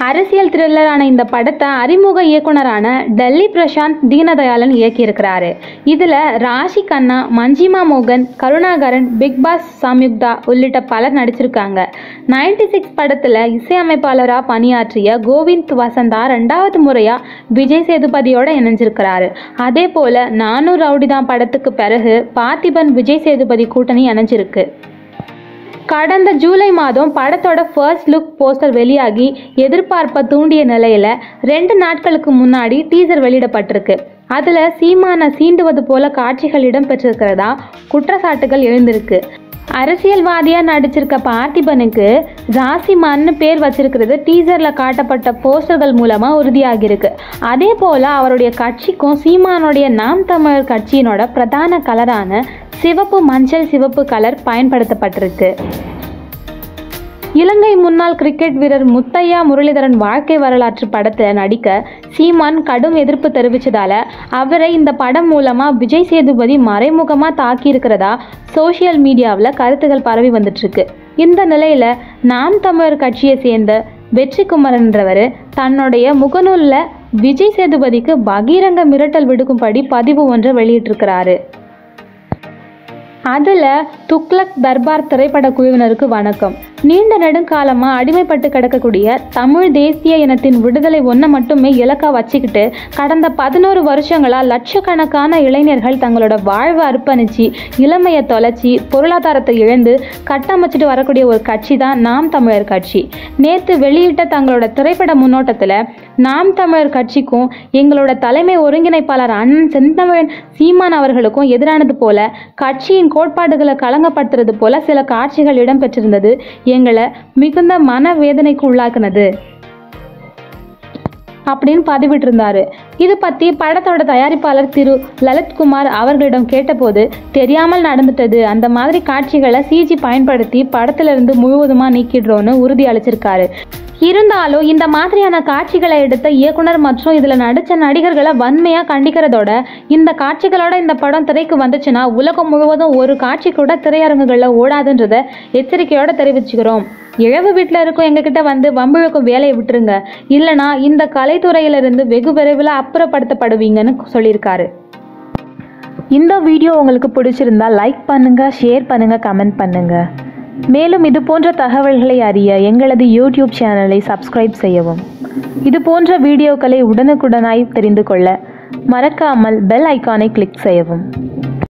அரசியல் த்ரில்லரான இந்த படத்தை அறிமுக இயக்குனரான டெல்லி பிரசாந்த் தீனதயாளன் இயக்கியிருக்கிறாரு இதில் ராஷி கண்ணா மஞ்சிமா மோகன் கருணாகரன் பிக் பாஸ் சம்யுக்தா உள்ளிட்ட பலர் நடிச்சிருக்காங்க 96 சிக்ஸ் படத்தில் இசையமைப்பாளராக பணியாற்றிய கோவிந்த் வசந்தா ரெண்டாவது முறையாக விஜய் சேதுபதியோட இணைஞ்சிருக்கிறாரு அதே போல் நானூறு ரவுடிதான் படத்துக்கு பிறகு பார்த்திபன் விஜய் சேதுபதி கூட்டணி இணைஞ்சிருக்கு கடந்த ஜூலை மாதம் படத்தோட ஃபர்ஸ்ட் லுக் போஸ்டர் வெளியாகி எதிர்பார்ப்பை தூண்டிய நிலையில ரெண்டு நாட்களுக்கு முன்னாடி டீசர் வெளியிடப்பட்டிருக்கு அதில் சீமானை சீண்டுவது போல காட்சிகள் இடம்பெற்றிருக்கிறதா குற்றச்சாட்டுகள் எழுந்திருக்கு அரசியல்வாதியாக நடிச்சிருக்க பார்த்திபனுக்கு ராசிமான்னு பேர் வச்சிருக்கிறது டீசரில் காட்டப்பட்ட போஸ்டர்கள் மூலமாக உறுதியாகியிருக்கு அதே போல் அவருடைய கட்சிக்கும் சீமானுடைய நாம் தமிழர் கட்சியினோட பிரதான கலரான சிவப்பு மஞ்சள் சிவப்பு கலர் பயன்படுத்தப்பட்டிருக்கு இலங்கை முன்னாள் கிரிக்கெட் வீரர் முத்தையா முரளிதரன் வாழ்க்கை வரலாற்று படத்தில் நடிக்க சீமான் கடும் எதிர்ப்பு தெரிவித்ததால அவரை இந்த படம் மூலமாக விஜய் சேதுபதி மறைமுகமாக தாக்கியிருக்கிறதா சோஷியல் மீடியாவில் கருத்துகள் பரவி வந்துட்டுருக்கு இந்த நிலையில் நாம் தமிழர் கட்சியை சேர்ந்த வெற்றிக்குமரன்றவர் தன்னுடைய முகநூலில் விஜய் சேதுபதிக்கு பகிரங்க மிரட்டல் விடுக்கும்படி பதிவு ஒன்றை வெளியிட்டிருக்கிறாரு அதில் துக்ளக் தர்பார் திரைப்பட குழுவினருக்கு வணக்கம் நீண்ட நெடுங்காலமாக அடிமைப்பட்டு கிடக்கக்கூடிய தமிழ் தேசிய இனத்தின் விடுதலை ஒன்றை மட்டுமே இலக்காக வச்சுக்கிட்டு கடந்த பதினோரு வருஷங்களாக லட்சக்கணக்கான இளைஞர்கள் தங்களோட வாழ்வை அர்ப்பணித்து இளமையை தொலைச்சி பொருளாதாரத்தை இழந்து கட்டமைச்சிட்டு வரக்கூடிய ஒரு கட்சி தான் நாம் தமிழர் கட்சி நேற்று வெளியிட்ட தங்களோட திரைப்பட முன்னோட்டத்தில் நாம் தமிழர் கட்சிக்கும் எங்களோட தலைமை ஒருங்கிணைப்பாளர் அண்ணன் செந்தமிழன் சீமான் அவர்களுக்கும் எதிரானது போல கட்சியின் கோட்பாடுகளை களங்கப்படுத்துறது போல சில காட்சிகள் இடம்பெற்றிருந்தது எங்களை மிகுந்த மனவேதனைக்கு உள்ளாக்குனது அப்படின்னு பதிவிட்டிருந்தாரு இது பற்றி படத்தோட தயாரிப்பாளர் திரு லலித்குமார் அவர்களிடம் கேட்டபோது தெரியாமல் நடந்துட்டது அந்த மாதிரி காட்சிகளை சிஜி பயன்படுத்தி படத்திலிருந்து முழுவதுமாக நீக்கிடுறோன்னு உறுதி அளிச்சிருக்காரு இருந்தாலும் இந்த மாதிரியான காட்சிகளை எடுத்த இயக்குனர் மற்றும் இதில் நடித்த நடிகர்களை வன்மையாக கண்டிக்கிறதோட இந்த காட்சிகளோட இந்த படம் திரைக்கு வந்துச்சுன்னா உலகம் முழுவதும் ஒரு காட்சி கூட திரையரங்குகளில் ஓடாதுன்றதை எச்சரிக்கையோட தெரிவிச்சுக்கிறோம் இழவு வீட்டில் இருக்கும் எங்ககிட்ட வந்து வம்பிழுக்கும் வேலையை விட்டுருங்க இல்லைனா இந்த கலைத்துறையிலிருந்து வெகு விரைவில் அப்புறப்படுத்தப்படுவீங்கன்னு சொல்லியிருக்காரு இந்த வீடியோ உங்களுக்கு பிடிச்சிருந்தா லைக் பண்ணுங்க ஷேர் பண்ணுங்க கமெண்ட் பண்ணுங்க மேலும் இது போன்ற தகவல்களை அறிய எங்களது யூடியூப் சேனலை சப்ஸ்கிரைப் செய்யவும் இது போன்ற வீடியோக்களை உடனுக்குடனாய் தெரிந்து கொள்ள மறக்காமல் பெல் ஐகானை கிளிக் செய்யவும்